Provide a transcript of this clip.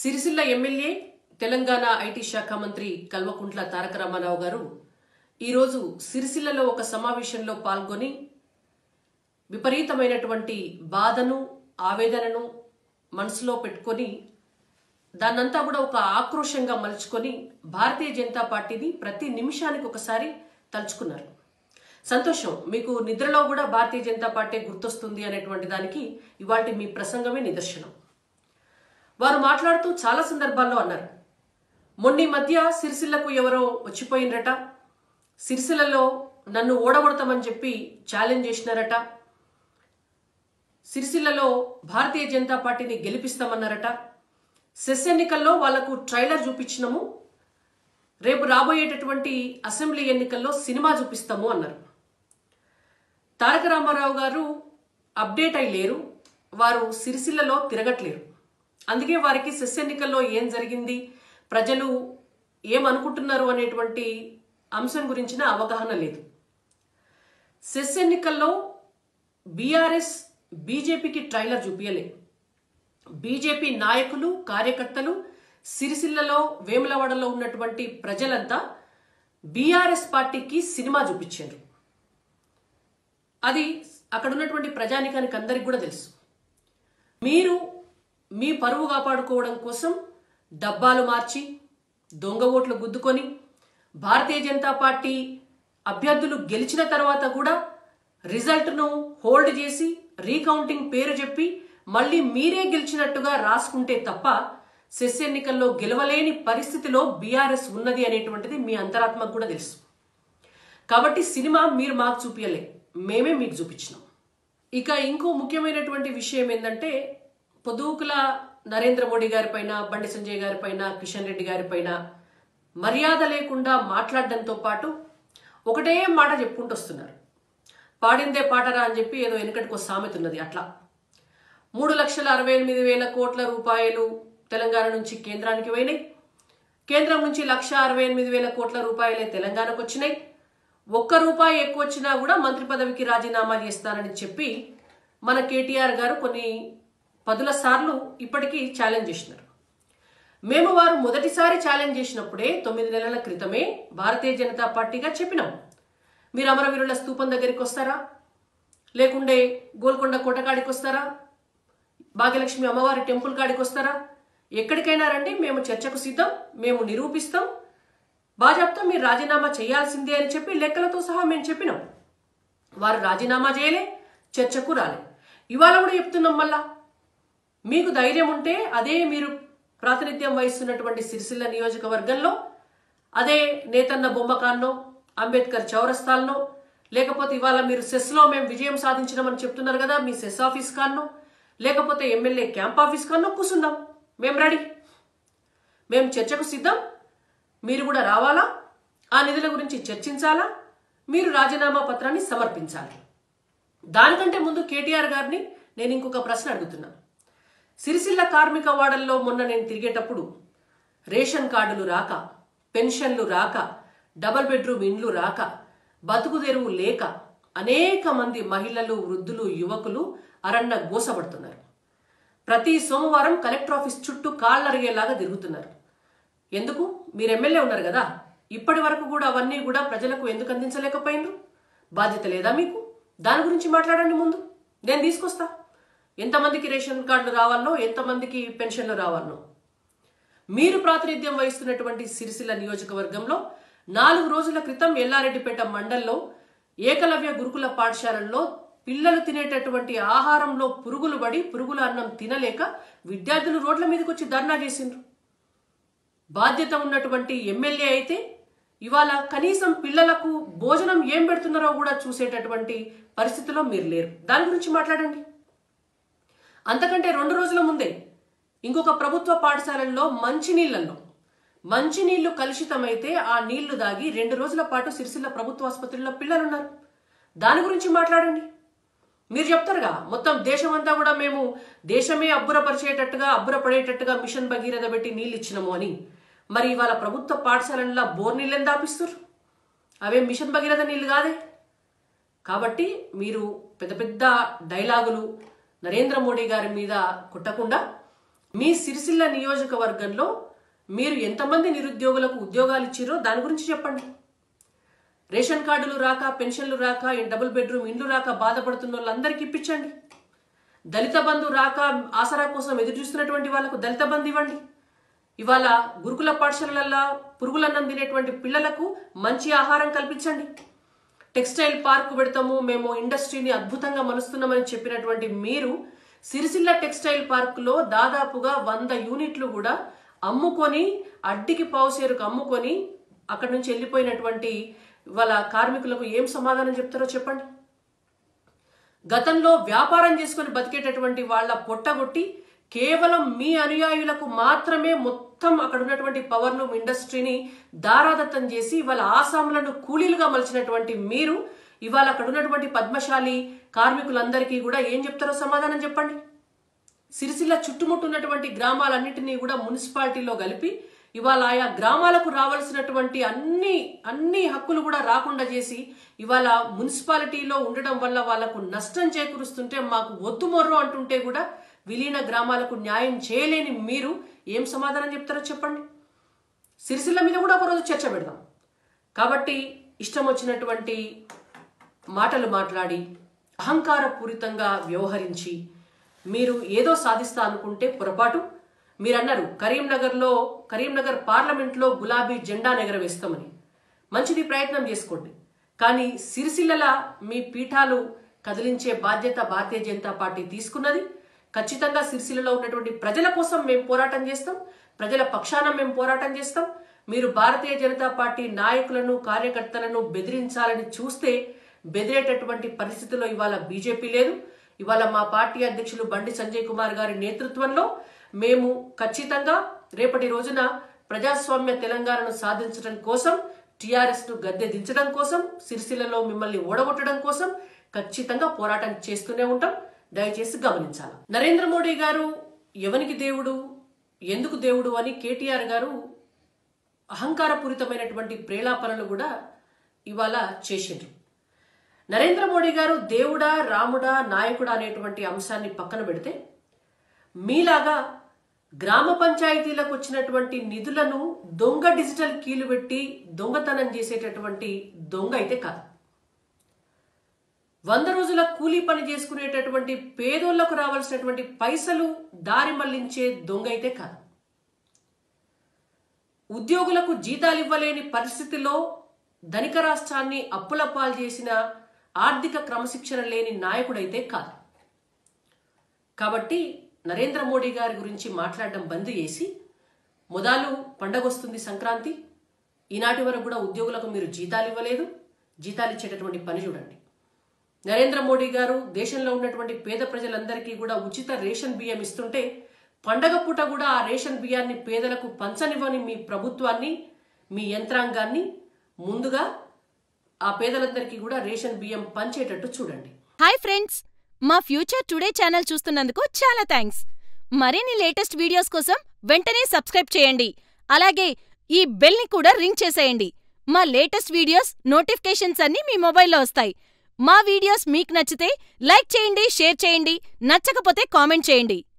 Sircilla MLA Telangana IT శాఖ మంత్రి కల్వకుంట్ల తారక రామారావు గారు ఈరోజు సిరిసిల్లలో ఒక సమావేశంలో పాల్గొని విపరీతమైనటువంటి బాధను ఆవేదనను మనసులో పెట్టుకొని దాన్నంతా కూడా ఒక ఆక్రోషంగా మలుచుకొని భారతీయ జనతా పార్టీని ప్రతి నిమిషానికి ఒకసారి తలుచుకున్నారు సంతోషం మీకు నిద్రలో కూడా భారతీయ జనతా పార్టీ గుర్తొస్తుంది అనేటువంటి దానికి ఇవాటి మీ ప్రసంగమే నిదర్శనం వారు మాట్లాడుతూ చాలా సందర్భాల్లో అన్నారు మొన్నీ మధ్య సిరిసిల్లకు ఎవరో వచ్చిపోయినరట సిరిసిల్లలో నన్ను ఓడగొడతామని చెప్పి ఛాలెంజ్ చేసినారట సిరిసిల్లలో భారతీయ జనతా పార్టీని గెలిపిస్తామన్నారట సెస్ ఎన్నికల్లో వాళ్లకు ట్రైలర్ చూపించినాము రేపు రాబోయేటటువంటి అసెంబ్లీ ఎన్నికల్లో సినిమా చూపిస్తాము అన్నారు తారక రామారావు గారు అప్డేట్ అయి లేరు వారు సిరిసిల్లలో తిరగట్లేరు అందుకే వారికి సెస్ ఎన్నికల్లో ఏం జరిగింది ప్రజలు ఏమనుకుంటున్నారు అనేటువంటి అంశం గురించిన అవగాహన లేదు సెస్ ఎన్నికల్లో బీఆర్ఎస్ బీజేపీకి ట్రైలర్ చూపించలే బీజేపీ నాయకులు కార్యకర్తలు సిరిసిల్లలో వేములవాడలో ఉన్నటువంటి ప్రజలంతా బీఆర్ఎస్ పార్టీకి సినిమా చూపించారు అది అక్కడ ఉన్నటువంటి ప్రజానికానికి అందరికి కూడా తెలుసు మీరు మీ పరువు కాపాడుకోవడం కోసం డబ్బాలు మార్చి దొంగ ఓట్లు గుద్దుకొని భారతీయ జనతా పార్టీ అభ్యర్థులు గెలిచిన తర్వాత కూడా రిజల్ట్ను హోల్డ్ చేసి రీకౌంటింగ్ పేరు చెప్పి మళ్ళీ మీరే గెలిచినట్టుగా రాసుకుంటే తప్ప సెస్ ఎన్నికల్లో గెలవలేని పరిస్థితిలో బీఆర్ఎస్ ఉన్నది అనేటువంటిది మీ అంతరాత్మకు కూడా తెలుసు కాబట్టి సినిమా మీరు మాకు చూపించలే మేమే మీకు చూపించినాం ఇక ఇంకో ముఖ్యమైనటువంటి విషయం ఏంటంటే పొదువుకుల నరేంద్ర మోడీ గారి పైన బండి సంజయ్ గారి పైన కిషన్ రెడ్డి గారి పైన మర్యాద లేకుండా మాట్లాడడంతో పాటు ఒకటే మాట చెప్పుకుంటూ వస్తున్నారు పాడిందే పాటరా అని చెప్పి ఏదో వెనుకటికి సామెత ఉన్నది అట్లా మూడు లక్షల అరవై ఎనిమిది వేల కోట్ల రూపాయలు తెలంగాణ నుంచి కేంద్రానికి పోయినాయి కేంద్రం నుంచి లక్ష అరవై ఎనిమిది వేల కోట్ల రూపాయలే తెలంగాణకు వచ్చినాయి ఒక్క రూపాయి ఎక్కువ వచ్చినా కూడా మంత్రి పదవికి రాజీనామా చేస్తానని చెప్పి మన కేటీఆర్ గారు కొన్ని పదుల సార్లు ఇప్పటికీ ఛాలెంజ్ చేసినారు మేము వారు మొదటిసారి ఛాలెంజ్ చేసినప్పుడే తొమ్మిది నెలల క్రితమే భారతీయ జనతా పార్టీగా చెప్పినాం మీరు అమరవీరుల స్తూపం దగ్గరికి వస్తారా లేకుండే గోల్కొండ కోటకాడికి వస్తారా భాగ్యలక్ష్మి అమ్మవారి టెంపుల్ కాడికి వస్తారా ఎక్కడికైనా రండి మేము చర్చకు సిద్ధం మేము నిరూపిస్తాం బాజాప్తా మీరు రాజీనామా చేయాల్సిందే అని చెప్పి లెక్కలతో సహా మేము చెప్పినాం వారు రాజీనామా చేయలే చర్చకు రాలే ఇవాళ కూడా చెప్తున్నాం మళ్ళా మీకు ధైర్యం ఉంటే అదే మీరు ప్రాతినిధ్యం వహిస్తున్నటువంటి సిరిసిల్ల నియోజకవర్గంలో అదే నేతన్న బొమ్మకాన్నో అంబేద్కర్ చౌరస్తాల్లో లేకపోతే ఇవాళ మీరు సెస్లో మేము విజయం సాధించినామని చెప్తున్నారు కదా మీ సెస్ ఆఫీస్ కాన్నో లేకపోతే ఎమ్మెల్యే క్యాంప్ ఆఫీస్ కాన్నో కూర్చుందాం మేము రెడీ మేము చర్చకు సిద్ధం మీరు కూడా రావాలా ఆ నిధుల గురించి చర్చించాలా మీరు రాజీనామా పత్రాన్ని సమర్పించాలి దానికంటే ముందు కేటీఆర్ గారిని నేను ఇంకొక ప్రశ్న అడుగుతున్నాను సిరిసిల్ల కార్మిక వాడల్లో మొన్న నేను తిరిగేటప్పుడు రేషన్ కార్డులు రాక పెన్షన్లు రాక డబల్ బెడ్రూమ్ ఇండ్లు రాక బతుకు తెరువు లేక అనేక మంది మహిళలు వృద్ధులు యువకులు అరన్న గోసపడుతున్నారు ప్రతి సోమవారం కలెక్టర్ ఆఫీస్ చుట్టూ కాళ్ళరిగేలాగా తిరుగుతున్నారు ఎందుకు మీరు ఎమ్మెల్యే ఉన్నారు కదా ఇప్పటి వరకు కూడా అవన్నీ కూడా ప్రజలకు ఎందుకు అందించలేకపోయినరు బాధ్యత లేదా మీకు దాని గురించి మాట్లాడండి ముందు నేను తీసుకొస్తా ఎంతమందికి రేషన్ కార్డులు రావాలనో ఎంతమందికి పెన్షన్లు రావాలనో మీరు ప్రాతినిధ్యం వహిస్తున్నటువంటి సిరిసిల్ల నియోజకవర్గంలో నాలుగు రోజుల క్రితం ఎల్లారెడ్డిపేట మండల్లో ఏకలవ్య గురుకుల పాఠశాలల్లో పిల్లలు తినేటటువంటి ఆహారంలో పురుగులు పడి పురుగుల అన్నం తినలేక విద్యార్థులు రోడ్ల మీదకి వచ్చి ధర్నా చేసిండ్రు బాధ్యత ఉన్నటువంటి ఎమ్మెల్యే అయితే ఇవాళ కనీసం పిల్లలకు భోజనం ఏం పెడుతున్నారో కూడా చూసేటటువంటి పరిస్థితిలో మీరు లేరు దాని గురించి మాట్లాడండి అంతకంటే రెండు రోజుల ముందే ఇంకొక ప్రభుత్వ పాఠశాలల్లో మంచినీళ్లలో మంచినీళ్లు కలుషితమైతే ఆ నీళ్లు దాగి రెండు రోజుల పాటు సిరిసిల్ల ప్రభుత్వ ఆసుపత్రిలో పిల్లలున్నారు దాని గురించి మాట్లాడండి మీరు చెప్తారుగా మొత్తం దేశమంతా కూడా మేము దేశమే అబ్బురపరిచేటట్టుగా అబ్బురపడేటట్టుగా మిషన్ భగీరథ పెట్టి నీళ్ళు ఇచ్చినాము అని మరి ఇవాళ ప్రభుత్వ పాఠశాలల్లో బోర్ నీళ్ళు ఎంత ఆపిస్తారు అవే మిషన్ భగీరథ నీళ్ళు కాదే కాబట్టి మీరు పెద్ద పెద్ద డైలాగులు నరేంద్ర మోడీ గారి మీద కొట్టకుండా మీ సిరిసిల్ల నియోజకవర్గంలో మీరు ఎంతమంది నిరుద్యోగులకు ఉద్యోగాలు ఇచ్చిరో దాని గురించి చెప్పండి రేషన్ కార్డులు రాక పెన్షన్లు రాక ఈ డబుల్ బెడ్రూమ్ ఇండ్లు రాక బాధపడుతున్న వాళ్ళందరికీ ఇప్పించండి దళిత బంధు రాక ఆసరా కోసం ఎదురు చూస్తున్నటువంటి వాళ్ళకు దళిత బంధు ఇవ్వండి ఇవాళ గురుకుల పాఠశాలలలో పురుగులన్నం తినేటువంటి పిల్లలకు మంచి ఆహారం కల్పించండి టెక్స్టైల్ పార్క్ పెడతాము మేము ఇండస్ట్రీని అద్భుతంగా మలుస్తున్నామని చెప్పినటువంటి మీరు సిరిసిల్ల టెక్స్టైల్ పార్కులో దాదాపుగా వంద యూనిట్లు కూడా అమ్ముకొని అడ్డికి పావుసేరుకు అమ్ముకొని అక్కడి నుంచి వెళ్ళిపోయినటువంటి వాళ్ళ కార్మికులకు ఏం సమాధానం చెప్తారో చెప్పండి గతంలో వ్యాపారం చేసుకొని బతికేటటువంటి వాళ్ళ పొట్టగొట్టి కేవలం మీ అనుయాయులకు మాత్రమే మొత్తం అక్కడ ఉన్నటువంటి పవర్లూమ్ ఇండస్ట్రీని దారాదత్తం చేసి ఇవాళ ఆసాములను కూలీలుగా మలిచినటువంటి మీరు ఇవాళ అక్కడ ఉన్నటువంటి పద్మశాలి కార్మికులందరికీ కూడా ఏం చెప్తారో సమాధానం చెప్పండి సిరిసిల్ల చుట్టుముట్టు ఉన్నటువంటి గ్రామాలన్నింటినీ కూడా మున్సిపాలిటీలో కలిపి ఇవాళ ఆయా గ్రామాలకు రావాల్సినటువంటి అన్ని అన్ని హక్కులు కూడా రాకుండా చేసి ఇవాళ మున్సిపాలిటీలో ఉండడం వల్ల వాళ్లకు నష్టం చేకూరుస్తుంటే మాకు వద్దు మొర్రు అంటుంటే కూడా విలీన గ్రామాలకు న్యాయం చేయలేని మీరు ఏం సమాధానం చెప్తారో చెప్పండి సిరిసిల్ల మీద కూడా ఒకరోజు చర్చ పెడదాం కాబట్టి ఇష్టం వచ్చినటువంటి మాటలు మాట్లాడి అహంకారపూరితంగా వ్యవహరించి మీరు ఏదో సాధిస్తా అనుకుంటే పొరపాటు మీరు అన్నారు కరీంనగర్లో కరీంనగర్ పార్లమెంట్లో గులాబీ జెండా ఎగరవేస్తామని మంచిది ప్రయత్నం చేసుకోండి కానీ సిరిసిల్లల మీ పీఠాలు కదిలించే బాధ్యత భారతీయ జనతా పార్టీ తీసుకున్నది ఖచ్చితంగా సిరిసిల్లలో ఉన్నటువంటి ప్రజల కోసం మేము పోరాటం చేస్తాం ప్రజల పక్షాన మేము పోరాటం చేస్తాం మీరు భారతీయ జనతా పార్టీ నాయకులను కార్యకర్తలను బెదిరించాలని చూస్తే బెదిరేటటువంటి పరిస్థితిలో ఇవాళ బీజేపీ లేదు ఇవాళ మా పార్టీ అధ్యక్షులు బండి సంజయ్ కుమార్ గారి నేతృత్వంలో మేము ఖచ్చితంగా రేపటి రోజున ప్రజాస్వామ్య తెలంగాణను సాధించడం కోసం టీఆర్ఎస్ ను గద్దె దించడం కోసం సిరిసిల్లలో మిమ్మల్ని ఓడగొట్టడం కోసం ఖచ్చితంగా పోరాటం చేస్తూనే ఉంటాం దయచేసి గమనించాలి నరేంద్ర మోడీ గారు ఎవనికి దేవుడు ఎందుకు దేవుడు అని కేటీఆర్ గారు అహంకారపూరితమైనటువంటి ప్రేలాపనలు కూడా ఇవాళ చేసిండ్రు నరేంద్ర మోడీ గారు దేవుడా రాముడా నాయకుడా అనేటువంటి అంశాన్ని పక్కన పెడితే మీలాగా గ్రామ పంచాయతీలకు వచ్చినటువంటి నిధులను దొంగ డిజిటల్ కీలు పెట్టి దొంగతనం చేసేటటువంటి దొంగ అయితే కాదు వంద రోజుల కూలీ పని చేసుకునేటటువంటి పేదోళ్లకు రావాల్సినటువంటి పైసలు దారి మళ్లించే దొంగ అయితే కాదు ఉద్యోగులకు జీతాలు ఇవ్వలేని పరిస్థితిలో ధనిక రాష్ట్రాన్ని అప్పుల పాలు చేసిన ఆర్థిక క్రమశిక్షణ లేని నాయకుడైతే కాదు కాబట్టి నరేంద్ర మోడీ గారి గురించి మాట్లాడడం బంద్ చేసి మొదలు పండగ వస్తుంది సంక్రాంతి ఈనాటి వరకు కూడా ఉద్యోగులకు మీరు జీతాలు ఇవ్వలేదు జీతాలు ఇచ్చేటటువంటి పని చూడండి నరేంద్ర మోడీ గారు దేశంలో ఉన్నటువంటి పేద ప్రజలందరికీ కూడా ఉచిత రేషన్ బియ్యం ఇస్తుంటే పండగ పూట కూడా ఆ రేషన్ బియ్యాన్ని పేదలకు పంచనివ్వని మీ ప్రభుత్వాన్ని మీ యంత్రాంగాన్ని ముందుగా ఆ పేదలందరికీ కూడా రేషన్ బియ్యం పంచేటట్టు చూడండి హాయ్ ఫ్రెండ్స్ మా ఫ్యూచర్ టుడే ఛానల్ చూస్తున్నందుకు చాలా థ్యాంక్స్ మరిన్ని లేటెస్ట్ వీడియోస్ కోసం వెంటనే సబ్స్క్రైబ్ చేయండి అలాగే ఈ బెల్ని కూడా రింగ్ చేసేయండి మా లేటెస్ట్ వీడియోస్ నోటిఫికేషన్స్ అన్నీ మీ మొబైల్లో వస్తాయి మా వీడియోస్ మీకు నచ్చితే లైక్ చేయండి షేర్ చేయండి నచ్చకపోతే కామెంట్ చేయండి